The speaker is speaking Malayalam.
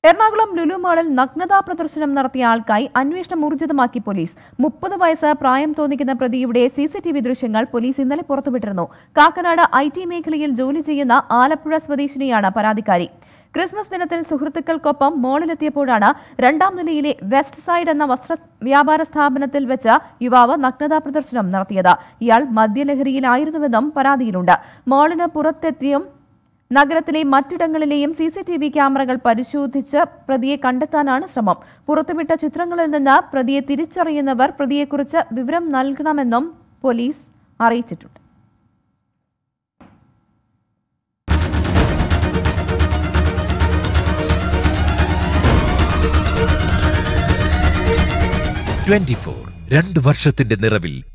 എറണാകുളം ലുലു മാളിൽ നഗ്നതാ പ്രദർശനം നടത്തിയ ആൾക്കായി അന്വേഷണം ഊർജിതമാക്കി പോലീസ് മുപ്പത് വയസ്സ് പ്രായം തോന്നിക്കുന്ന പ്രതിയുടെ സി സി ടി വി ദൃശ്യങ്ങൾ പോലീസ് ഇന്നലെ പുറത്തുവിട്ടിരുന്നു കാക്കനാട് ഐ ടി മേഖലയിൽ ജോലി ചെയ്യുന്ന ആലപ്പുഴ സ്വദേശിനിയാണ് പരാതിക്കാരി ക്രിസ്മസ് ദിനത്തിൽ സുഹൃത്തുക്കൾക്കൊപ്പം മോളിലെത്തിയപ്പോഴാണ് രണ്ടാം നിലയിലെ വെസ്റ്റ് സൈഡ് എന്ന വസ്ത്ര വ്യാപാര സ്ഥാപനത്തിൽ വെച്ച് യുവാവ് നഗ്നതാ പ്രദർശനം നടത്തിയത് ഇയാൾ മദ്യലഹരിയിലായിരുന്നുവെന്നും പരാതിയിലുണ്ട് മോളിന് പുറത്തെത്തിയും നഗരത്തിലെ മറ്റിടങ്ങളിലെയും സി സി ടി വി ക്യാമറകൾ പരിശോധിച്ച് പ്രതിയെ കണ്ടെത്താനാണ് ശ്രമം പുറത്തുവിട്ട ചിത്രങ്ങളിൽ നിന്ന് പ്രതിയെ തിരിച്ചറിയുന്നവർ പ്രതിയെക്കുറിച്ച് വിവരം നൽകണമെന്നും പോലീസ് അറിയിച്ചിട്ടുണ്ട് ട്വന്റി ഫോർ രണ്ട് വർഷത്തിന്റെ നിറവിൽ